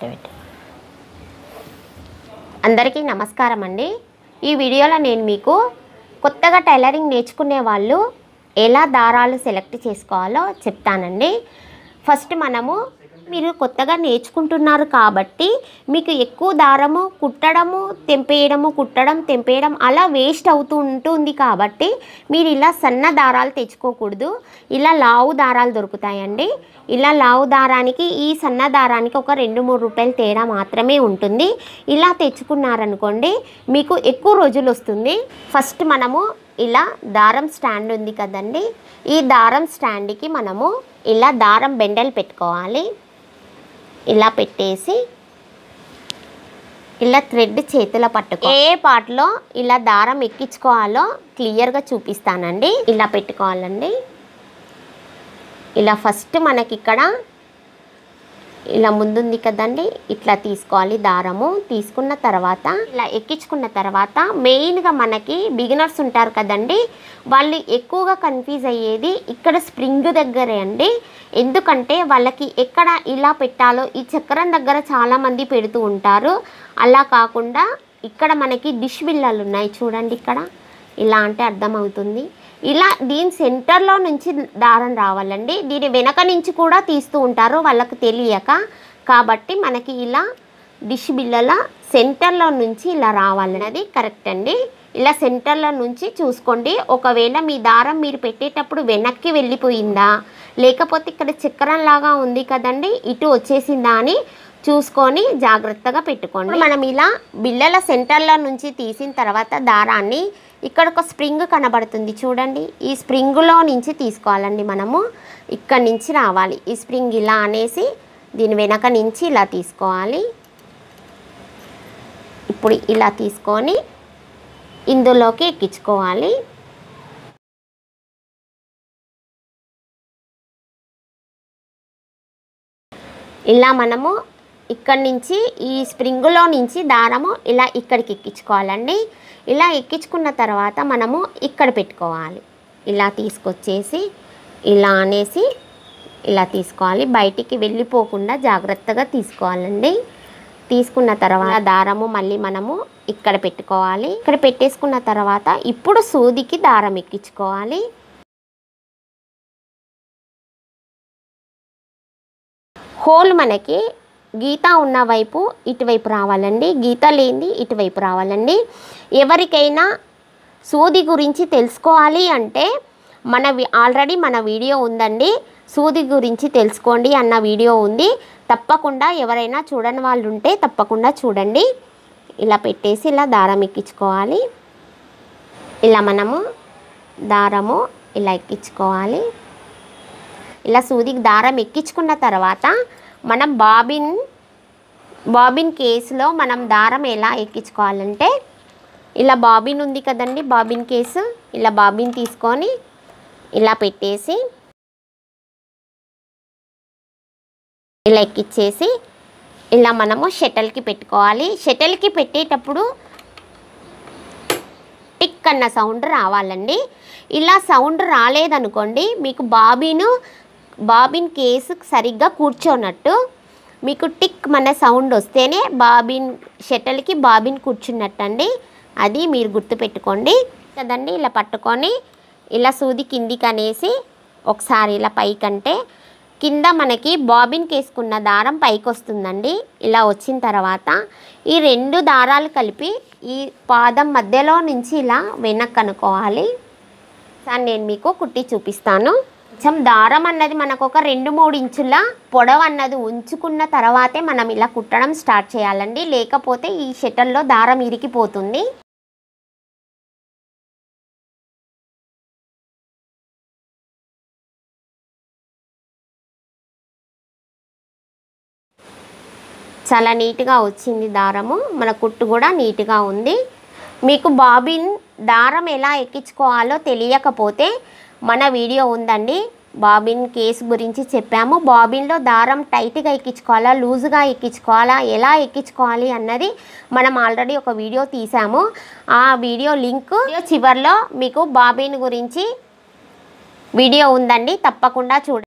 పెట్టు. అందరికీ నమస్కారం అండి ఈ వీడియోలో నేను మీకు కొత్తగా టైలరింగ్ నేర్చుకునే వాళ్ళు ఎలా దారాలు సెలెక్ట్ చేసుకోవాలో చెప్తానండి ఫస్ట్ మనము మీరు కొత్తగా నేర్చుకుంటున్నారు కాబట్టి మీకు ఎక్కువ దారము కుట్టడము తెంపేయడము కుట్టడం తెంపేయడం అలా వేస్ట్ అవుతూ ఉంటుంది కాబట్టి మీరు ఇలా సన్న దారాలు తెచ్చుకోకూడదు ఇలా లావు దారాలు దొరుకుతాయండి ఇలా లావు దారానికి ఈ సన్న దారానికి ఒక రెండు మూడు రూపాయలు తేడా మాత్రమే ఉంటుంది ఇలా తెచ్చుకున్నారనుకోండి మీకు ఎక్కువ రోజులు వస్తుంది ఫస్ట్ మనము ఇలా దారం స్టాండ్ ఉంది కదండి ఈ దారం స్టాండ్కి మనము ఇలా దారం బెండలు పెట్టుకోవాలి ఇలా పెట్టేసి ఇలా థ్రెడ్ చేతిలో పట్టుకో ఏ పార్ట్లో ఇలా దారం ఎక్కించుకోవాలో క్లియర్గా చూపిస్తానండి ఇలా పెట్టుకోవాలండి ఇలా ఫస్ట్ మనకి ఇక్కడ ఇలా ముందుంది కదండి ఇట్లా తీసుకోవాలి దారము తీసుకున్న తర్వాత ఇలా ఎక్కించుకున్న తర్వాత మెయిన్గా మనకి బిగినర్స్ ఉంటారు కదండి వాళ్ళు ఎక్కువగా కన్ఫ్యూజ్ అయ్యేది ఇక్కడ స్ప్రింగ్ దగ్గరే అండి ఎందుకంటే వాళ్ళకి ఎక్కడ ఇలా పెట్టాలో ఈ చక్రం దగ్గర చాలామంది పెడుతూ ఉంటారు అలా కాకుండా ఇక్కడ మనకి డిష్ బిళ్ళలు ఉన్నాయి చూడండి ఇక్కడ ఇలా అంటే అర్థమవుతుంది ఇలా దీని సెంటర్లో నుంచి దారం రావాలండి దీని వెనక నుంచి కూడా తీస్తూ ఉంటారు వాళ్ళకి తెలియక కాబట్టి మనకి ఇలా డిష్ బిళ్ళల సెంటర్లో నుంచి ఇలా రావాలన్నది కరెక్ట్ అండి ఇలా సెంటర్లో నుంచి చూసుకోండి ఒకవేళ మీ దారం మీరు పెట్టేటప్పుడు వెనక్కి వెళ్ళిపోయిందా లేకపోతే ఇక్కడ చక్రం లాగా ఉంది కదండి ఇటు వచ్చేసిందా అని చూసుకొని జాగ్రత్తగా పెట్టుకోండి మనం ఇలా బిళ్ళల సెంటర్లో నుంచి తీసిన తర్వాత దారాన్ని ఇక్కడ ఒక స్ప్రింగ్ కనబడుతుంది చూడండి ఈ స్ప్రింగ్లో నుంచి తీసుకోవాలండి మనము ఇక్కడి నుంచి రావాలి ఈ స్ప్రింగ్ ఇలా అనేసి దీని వెనక నుంచి ఇలా తీసుకోవాలి ఇప్పుడు ఇలా తీసుకొని ఇందులోకి ఎక్కించుకోవాలి ఇలా మనము ఇక్కడి నుంచి ఈ స్ప్రింగులో నుంచి దారము ఇలా ఇక్కడికి ఎక్కించుకోవాలండి ఇలా ఎక్కించుకున్న తర్వాత మనము ఇక్కడ పెట్టుకోవాలి ఇలా తీసుకొచ్చేసి ఇలా అనేసి ఇలా తీసుకోవాలి బయటికి వెళ్ళిపోకుండా జాగ్రత్తగా తీసుకోవాలండి తీసుకున్న తర్వాత దారము మళ్ళీ మనము ఇక్కడ పెట్టుకోవాలి ఇక్కడ పెట్టేసుకున్న తర్వాత ఇప్పుడు సూదికి దారం ఎక్కించుకోవాలి హోల్ మనకి గీత ఉన్న వైపు ఇటువైపు రావాలండి గీత లేనిది ఇటువైపు రావాలండి ఎవరికైనా సూది గురించి తెలుసుకోవాలి అంటే మన వి- ఆల్రెడీ మన వీడియో ఉందండి సూది గురించి తెలుసుకోండి అన్న వీడియో ఉంది తప్పకుండా ఎవరైనా చూడని వాళ్ళు ఉంటే తప్పకుండా చూడండి ఇలా పెట్టేసి ఇలా దారం ఎక్కించుకోవాలి ఇలా మనము దారము ఇలా ఎక్కించుకోవాలి ఇలా సూదికి దారం ఎక్కించుకున్న తర్వాత మనం బాబిన్ బాబిన్ కేసులో మనం దారం ఎలా ఎక్కించుకోవాలంటే ఇలా బాబిన్ ఉంది కదండి బాబిన్ కేసు ఇలా బాబిన్ తీసుకొని ఇలా పెట్టేసి ఇలా ఎక్కిచ్చేసి ఇలా మనము షటిల్కి పెట్టుకోవాలి షటిల్కి పెట్టేటప్పుడు టిక్ అన్న సౌండ్ రావాలండి ఇలా సౌండ్ రాలేదనుకోండి మీకు బాబీను బాబిన్ కేసు సరిగ్గా కూర్చోనట్టు మీకు టిక్ మన సౌండ్ వస్తేనే బాబిన్ షటిల్కి బాబిన్ కూర్చున్నట్టు అండి అది మీరు గుర్తుపెట్టుకోండి కదండి ఇలా పట్టుకొని ఇలా సూది కిందికి అనేసి ఒకసారి ఇలా పైకంటే కింద మనకి బాబిన్ కేసుకున్న దారం పైకి వస్తుందండి ఇలా వచ్చిన తర్వాత ఈ రెండు దారాలు కలిపి ఈ పాదం మధ్యలో నుంచి ఇలా వెనక్కి అనుకోవాలి సార్ నేను మీకు కుట్టి చూపిస్తాను కొంచెం దారం అన్నది మనకు ఒక రెండు మూడు ఇంచుల పొడవు అన్నది ఉంచుకున్న తర్వాతే మనం ఇలా కుట్టడం స్టార్ట్ చేయాలండి లేకపోతే ఈ షటల్లో దారం ఇరికిపోతుంది చాలా నీట్గా వచ్చింది దారము మన కుట్టు కూడా నీట్గా ఉంది మీకు బాబిన్ దారం ఎలా ఎక్కించుకోవాలో తెలియకపోతే మన వీడియో ఉందండి బాబిన్ కేసు గురించి చెప్పాము బాబిన్లో దారం టైట్గా ఎక్కించుకోవాలా లూజుగా ఎక్కించుకోవాలా ఎలా ఎక్కించుకోవాలి అన్నది మనం ఆల్రెడీ ఒక వీడియో తీసాము ఆ వీడియో లింక్ చివరిలో మీకు బాబిన్ గురించి వీడియో ఉందండి తప్పకుండా చూడండి